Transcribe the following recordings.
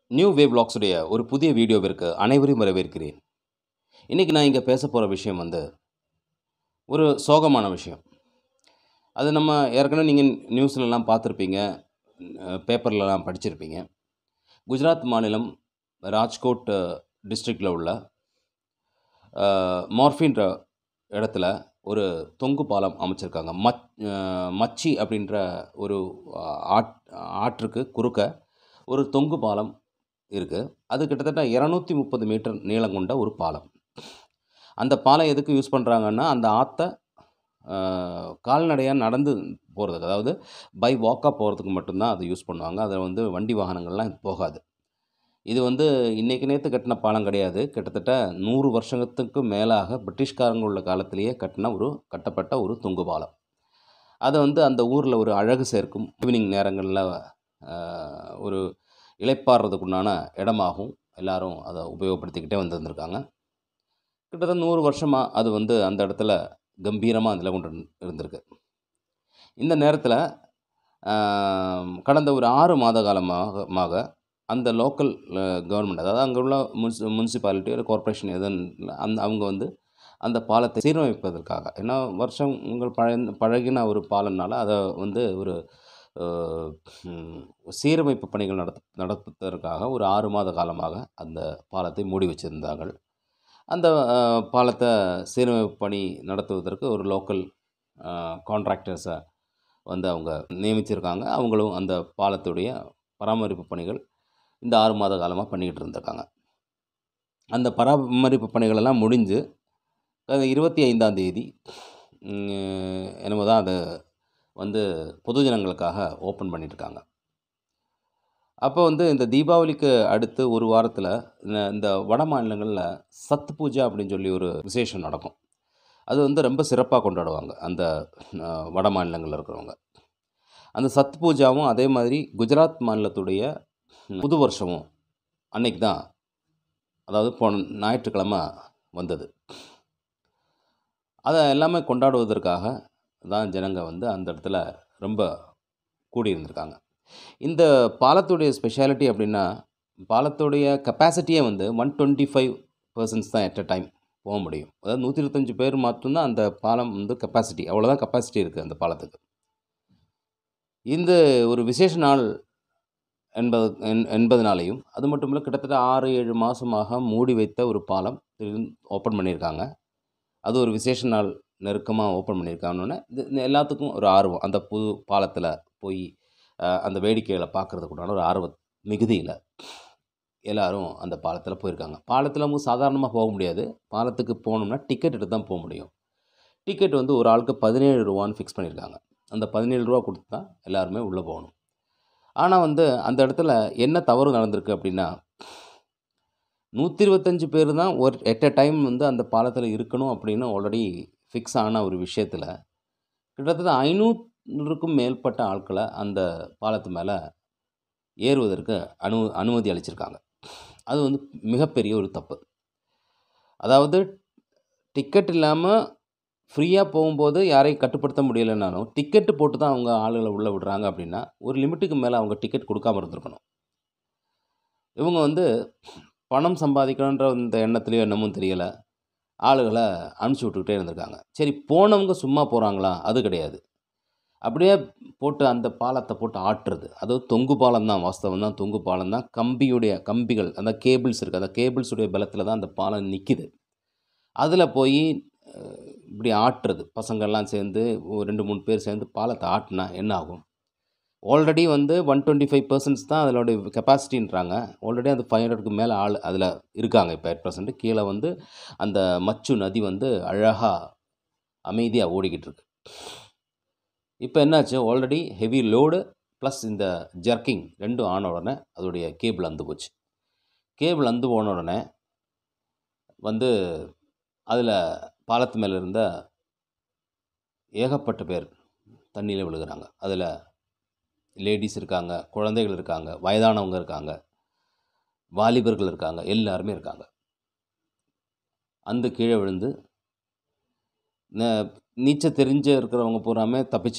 new wave வ்ளாக்ஸுடைய ஒரு புதிய வீடியோவிற்கு அனைவரையும் வரவேற்கிறேன் இன்றைக்கி நான் இங்கே பேச போகிற விஷயம் வந்து ஒரு சோகமான விஷயம் அது நம்ம ஏற்கனவே நீங்கள் நியூஸ்லலாம் பார்த்துருப்பீங்க பேப்பர்லலாம் படிச்சிருப்பீங்க குஜராத் மாநிலம் ராஜ்கோட் டிஸ்ட்ரிக்டில் உள்ள மார்ஃபின்ற இடத்துல ஒரு தொங்கு பாலம் அமைச்சிருக்காங்க மச் அஹ், மச்சி அப்படின்ற ஒரு ஆட் ஆற்றுக்கு குறுக்க ஒரு தொங்கு பாலம் இருக்குது அது கிட்டத்தட்ட இரநூத்தி முப்பது மீட்டர் நீளம் கொண்ட ஒரு பாலம் அந்த பாலம் எதுக்கு யூஸ் பண்ணுறாங்கன்னா அந்த ஆற்றை கால்நடையாக நடந்து போகிறதுக்கு அதாவது பை வாக்காக போகிறதுக்கு மட்டும்தான் அதை யூஸ் பண்ணுவாங்க அதை வந்து வண்டி வாகனங்கள்லாம் போகாது இது வந்து இன்றைக்கு நேற்று கட்டின பாலம் கிடையாது கிட்டத்தட்ட நூறு வருஷத்துக்கு மேலாக பிரிட்டிஷ்காரங்க உள்ள காலத்திலேயே கட்டின ஒரு கட்டப்பட்ட ஒரு தொங்கு பாலம் அதை வந்து அந்த ஊரில் ஒரு அழகு சேர்க்கும் ஈவினிங் நேரங்களில் ஒரு இளைப்பாடுறதுக்குண்டான இடமாகவும் எல்லாரும் அதை உபயோகப்படுத்திக்கிட்டே வந்துருந்துருக்காங்க கிட்டத்தட்ட நூறு வருஷமாக அது வந்து அந்த இடத்துல கம்பீரமாக நிலை கொண்டு இருந்திருக்கு இந்த நேரத்தில் கடந்த ஒரு ஆறு மாத காலமாக மாக அந்த லோக்கல் கவர்மெண்ட் அதாவது அங்கே உள்ள முன்சி முனிசிபாலிட்டி ஒரு கார்ப்பரேஷன் எதுன்னு அந்த அவங்க வந்து அந்த பாலத்தை சீரமைப்பதற்காக ஏன்னா வருஷம் உங்கள் பழைய பழகின ஒரு பாலம்னால அதை வந்து ஒரு அஹ், ம், சீரமைப்பு பணிகள் நடத்த நடத்துவதற்காக ஒரு ஆறு மாத காலமாக அந்த பாலத்தை மூடி வச்சிருந்தார்கள் அந்த அஹ், பாலத்தை சீரமைப்பு பணி நடத்துவதற்கு ஒரு லோக்கல் கான்ட்ராக்டர்ஸை வந்து அவங்க நியமிச்சிருக்காங்க அவங்களும் அந்த பாலத்துடைய பராமரிப்பு பணிகள் இந்த ஆறு மாத காலமாக பண்ணிக்கிட்டு இருந்திருக்காங்க அந்த பராமரிப்பு பணிகளெல்லாம் முடிஞ்சு அது இருபத்தி ஐந்தாம் தேதி ம், என்னமோ தான் அது வந்து பொதுஜனங்களுக்காக ஓப்பன் பண்ணியிருக்காங்க அப்போ வந்து இந்த தீபாவளிக்கு அடுத்து ஒரு வாரத்தில் இந்த வட மாநிலங்களில் சத் பூஜா அப்படின்னு சொல்லி ஒரு விசேஷம் நடக்கும் அது வந்து ரொம்ப சிறப்பாக கொண்டாடுவாங்க அந்த அஹ், வட மாநிலங்களில் இருக்கிறவங்க அந்த சத் பூஜாவும் அதே மாதிரி குஜராத் மாநிலத்துடைய புது வருஷமும் அன்னைக்கு தான் அதாவது போன ஞாயிற்றுக்கிழமை வந்தது அதை எல்லாமே கொண்டாடுவதற்காக தான் ஜனங்க வந்து அந்த இடத்துல ரொம்ப கூடியிருந்திருக்காங்க இந்த பாலத்துடைய ஸ்பெஷாலிட்டி அப்படின்னா பாலத்துடைய கெப்பாசிட்டியே வந்து ஒன் டுவெண்ட்டி ஃபைவ் பர்சன்ஸ் தான் எட் அ டைம் போக முடியும் அதாவது நூற்றி இருபத்தஞ்சி பேர் மட்டும்தான் அந்த பாலம் வந்து கெப்பாசிட்டி அவ்வளோதான் கெப்பாசிட்டி இருக்குது அந்த பாலத்துக்கு இந்த ஒரு விசேஷ நாள் என்பது என்- என்பதனாலையும் அது மட்டும் இல்லை கிட்டத்தட்ட ஆறு ஏழு மாதமாக மூடி வைத்த ஒரு பாலம் ஓப்பன் பண்ணியிருக்காங்க அது ஒரு விசேஷ நாள் நெருக்கமாக ஓப்பன் பண்ணியிருக்காங்கன்னு இது இந்த எல்லாத்துக்கும் ஒரு ஆர்வம் அந்த புது பாலத்தில் போய் அஹ், அந்த வேடிக்கைகளை பார்க்குறதுக்குண்டான ஒரு ஆர்வ மிகுதியில் எல்லாரும் அந்த பாலத்தில் போயிருக்காங்க பாலத்தில் நம்ம சாதாரணமாக போக முடியாது பாலத்துக்கு போகணும்னா டிக்கெட் எடுத்து தான் போக முடியும் டிக்கெட் வந்து ஒரு ஆளுக்கு பதினேழு ரூபான்னு ஃபிக்ஸ் பண்ணியிருக்காங்க அந்த பதினேழு ரூபா கொடுத்து தான் எல்லாருமே உள்ளே போகணும் ஆனால் வந்து அந்த இடத்துல என்ன தவறு நடந்திருக்கு அப்படின்னா நூற்றி இருபத்தஞ்சு பேர் தான் ஒரு எட் அ டைம் வந்து அந்த பாலத்தில் இருக்கணும் அப்படின்னு ஆல்ரெடி ஃபிக்ஸ் ஆன ஒரு விஷயத்தில் கிட்டத்தட்ட ஐநூறுக்கும் மேற்பட்ட ஆட்களை அந்த பாலத்து மேலே ஏறுவதற்கு அனு அனுமதி அளிச்சிருக்காங்க அது வந்து மிகப்பெரிய ஒரு தப்பு அதாவது டிக்கெட் இல்லாமல் ஃப்ரீயாக போகும்போது யாரையும் கட்டுப்படுத்த முடியலைன்னாலும் டிக்கெட்டு போட்டு தான் அவங்க ஆளுகளை உள்ளே விடுறாங்க அப்படின்னா ஒரு லிமிட்டுக்கு மேலே அவங்க டிக்கெட் கொடுக்காம இருந்திருக்கணும் இவங்க வந்து பணம் சம்பாதிக்கணுன்ற இந்த எண்ணத்துலையோ என்னமோ தெரியலை ஆளுகளை அனுப்பிச்சி விட்டுக்கிட்டே இருந்திருக்காங்க சரி போனவங்க சும்மா போகிறாங்களா அது கிடையாது அப்படியே போட்டு அந்த பாலத்தை போட்டு ஆட்டுறது அதாவது தொங்கு பாலம் தான் வாஸ்தவம் தான் தொங்கு பாலம் தான் கம்பியுடைய கம்பிகள் அந்த கேபிள்ஸ் இருக்குது அந்த கேபிள்ஸுடைய பலத்தில் தான் அந்த பாலம் நிற்கிது அதில் போய் அஹ், இப்படி ஆட்டுறது பசங்கள்லாம் சேர்ந்து ஒரு ரெண்டு மூணு பேர் சேர்ந்து பாலத்தை ஆட்டினா என்ன ஆகும் ஆல்ரெடி வந்து ஒன் டுவெண்ட்டி ஃபைவ் பர்சன்ட்ஸ் தான் அதோடைய கெப்பாசிட்டின்றாங்க ஆல்ரெடி அந்த ஃபைவ் ஹண்ட்ரடுக்கு மேலே ஆள் அதில் இருக்காங்க இப்போ எட் பர்சன்ட் கீழே வந்து அந்த மச்சு நதி வந்து அழகாக அமைதியாக ஓடிக்கிட்டு இருக்கு இப்போ என்னாச்சு ஆல்ரெடி ஹெவி லோடு ப்ளஸ் இந்த ஜர்க்கிங் ரெண்டும் ஆன உடனே அதோடைய கேபிள் அந்து போச்சு கேபிள் அந்து போன உடனே வந்து அதில் பாலத்து மேலே இருந்த ஏகப்பட்ட பேர் தண்ணியில் விழுகிறாங்க அதில் லேடிஸ் இருக்காங்க குழந்தைகள் இருக்காங்க வயதானவங்க இருக்காங்க வாலிபர்கள் இருக்காங்க எல்லாருமே இருக்காங்க அந்த கீழே விழுந்து ந- நீச்சல் தெரிஞ்ச இருக்கிறவங்க பூராமே தப்பிச்சு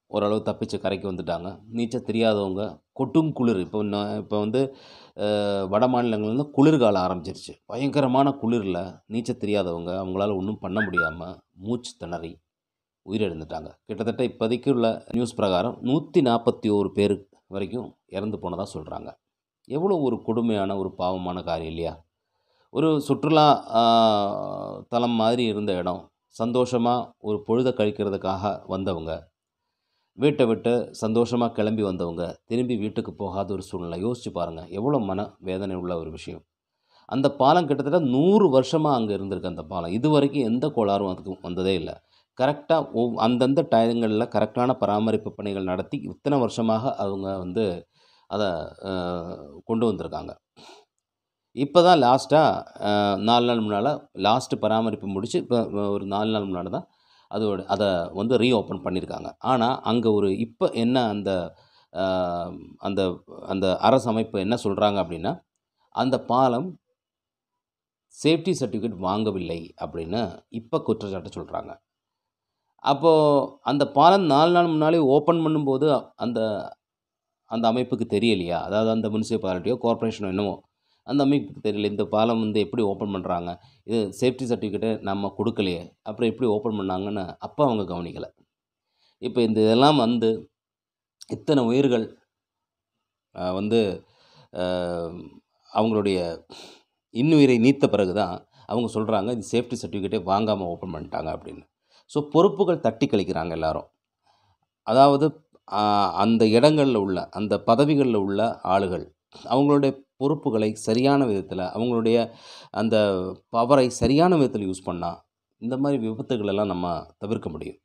ஓரளவு தப்பிச்சு கரைக்கு வந்துட்டாங்க நீச்சல் தெரியாதவங்க கொட்டும் குளிர் இப்போ நான் இப்போ வந்து அஹ், வட மாநிலங்கள்ல வந்து குளிர்காலம் ஆரம்பிச்சிருச்சு பயங்கரமான குளிரில் நீச்சல் தெரியாதவங்க அவங்களால ஒன்றும் பண்ண முடியாமல் மூச்சு திணறி உயிரிழந்துட்டாங்க கிட்டத்தட்ட இப்போதைக்கு உள்ள நியூஸ் பிரகாரம் நூற்றி நாற்பத்தி ஓரு பேர் வரைக்கும் இறந்து போனதாக சொல்கிறாங்க எவ்வளோ ஒரு கொடுமையான ஒரு பாவமான காரியம் இல்லையா ஒரு சுற்றுலா ஆஹ், தலம் மாதிரி இருந்த இடம் சந்தோஷமாக ஒரு பொழுதை கழிக்கிறதுக்காக வந்தவங்க வீட்டை விட்டு சந்தோஷமாக கிளம்பி வந்தவங்க திரும்பி வீட்டுக்கு போகாத ஒரு சூழ்நிலை யோசிச்சு பாருங்கள் எவ்வளோ மன வேதனை உள்ள ஒரு விஷயம் அந்த பாலம் கிட்டத்தட்ட நூறு வருஷமாக அங்கே இருந்திருக்கு அந்த பாலம் இது வரைக்கும் எந்த கோளாறும் அதுக்கு வந்ததே இல்லை கரெக்டாக ஒவ் அந்தந்த டயங்களில் கரெக்டான பராமரிப்பு பணிகள் நடத்தி இத்தனை வருஷமாக அவங்க வந்து அதை அஹ், கொண்டு வந்திருக்காங்க இப்போ தான் லாஸ்ட்டாக நாலு நாள் முன்னால் லாஸ்ட்டு பராமரிப்பு முடித்து இப்போ ஒரு நாலு நாள் முன்னாடி தான் அதோட அதை வந்து ரீஓப்பன் பண்ணியிருக்காங்க ஆனால் அங்கே ஒரு இப்போ என்ன அந்த அஹ், அந்த அந்த அரசு அமைப்பு என்ன சொல்கிறாங்க அப்படின்னா அந்த பாலம் சேஃப்டி சர்டிஃபிகேட் வாங்கவில்லை அப்படின்னு இப்போ குற்றச்சாட்டு சொல்கிறாங்க அப்போது அந்த பாலம் நாலு நாள் முன்னாலே ஓப்பன் பண்ணும்போது அந்த அந்த அமைப்புக்கு தெரியலையா அதாவது அந்த முனிசிபாலிட்டியோ கார்ப்பரேஷனோ என்னவோ அந்த அமைப்புக்கு தெரியல இந்த பாலம் வந்து எப்படி ஓப்பன் பண்ணுறாங்க இது சேஃப்டி சர்டிஃபிகேட்டை நம்ம கொடுக்கலையே அப்புறம் எப்படி ஓப்பன் பண்ணாங்கன்னு அப்போ அவங்க கவனிக்கலை இப்போ இந்த இதெல்லாம் வந்து இத்தனை உயிர்கள் ஆஹ், வந்து ஆஹ், அவங்களுடைய இன்னுயிரை நீத்த பிறகு தான் அவங்க சொல்கிறாங்க இது சேஃப்டி சர்டிஃபிகேட்டே வாங்காமல் ஓப்பன் பண்ணிட்டாங்க அப்படின்னு ஸோ பொறுப்புகள் தட்டி கழிக்கிறாங்க எல்லாரும் அதாவது ஆஹ், அந்த இடங்களில் உள்ள அந்த பதவிகளில் உள்ள ஆளுகள் அவங்களுடைய பொறுப்புகளை சரியான விதத்தில் அவங்களுடைய அந்த பவரை சரியான விதத்தில் யூஸ் பண்ணால் இந்த மாதிரி விபத்துகள் எல்லாம் நம்ம தவிர்க்க முடியும்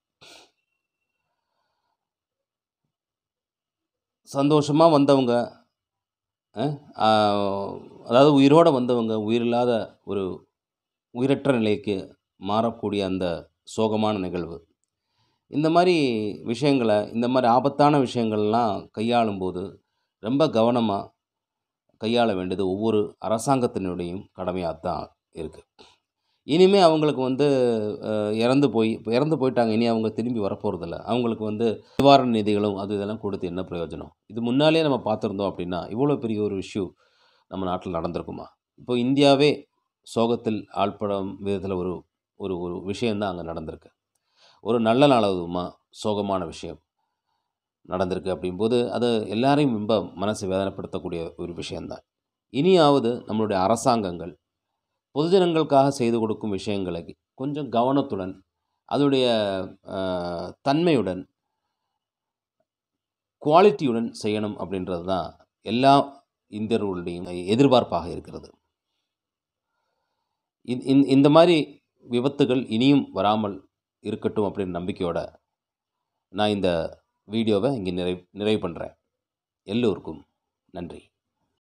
சந்தோஷமாக வந்தவங்க அஹ், ஆஹ், அதாவது உயிரோடு வந்தவங்க உயிரில்லாத ஒரு உயிரற்ற நிலைக்கு மாறக்கூடிய அந்த சோகமான நிகழ்வு இந்த மாதிரி விஷயங்களை இந்த மாதிரி ஆபத்தான விஷயங்கள்லாம் கையாளும்போது ரொம்ப கவனமாக கையாள வேண்டியது ஒவ்வொரு அரசாங்கத்தினுடையும் கடமையாக தான் இருக்குது இனிமேல் அவங்களுக்கு வந்து அஹ், இறந்து போய் இப்போ இறந்து போயிட்டாங்க இனி அவங்க திரும்பி வரப்போகிறதில்ல அவங்களுக்கு வந்து நிவாரண நிதிகளும் அது இதெல்லாம் கொடுத்து என்ன பிரயோஜனம் இது முன்னாலே நம்ம பார்த்துருந்தோம் அப்படின்னா இவ்வளோ பெரிய ஒரு இஷ்யூ நம்ம நாட்டில் நடந்திருக்குமா இப்போ இந்தியாவே சோகத்தில் ஆழ்படும் விதத்தில் ஒரு ஒரு ஒரு விஷயந்தான் அங்கே நடந்திருக்கு ஒரு நல்ல நாளதுமா சோகமான விஷயம் நடந்திருக்கு அப்படிங்கும்போது அது எல்லாரையும் ரொம்ப மனசு வேதனைப்படுத்தக்கூடிய ஒரு விஷயந்தான் இனியாவது நம்மளுடைய அரசாங்கங்கள் பொதுஜனங்களுக்காக செய்து கொடுக்கும் விஷயங்களை கொஞ்சம் கவனத்துடன் அதோடைய அஹ், தன்மையுடன் குவாலிட்டியுடன் செய்யணும் அப்படின்றது தான் எல்லா இந்தியர்களுடையும் எதிர்பார்ப்பாக இருக்கிறது இந்த- இந்த- இந்த மாதிரி விபத்துகள் இனியும் வராமல் இருக்கட்டும் அப்படின்னு நம்பிக்கையோட நான் இந்த வீடியோவை இங்கே நிறைவு நிறைவு பண்ணுறேன் எல்லோருக்கும் நன்றி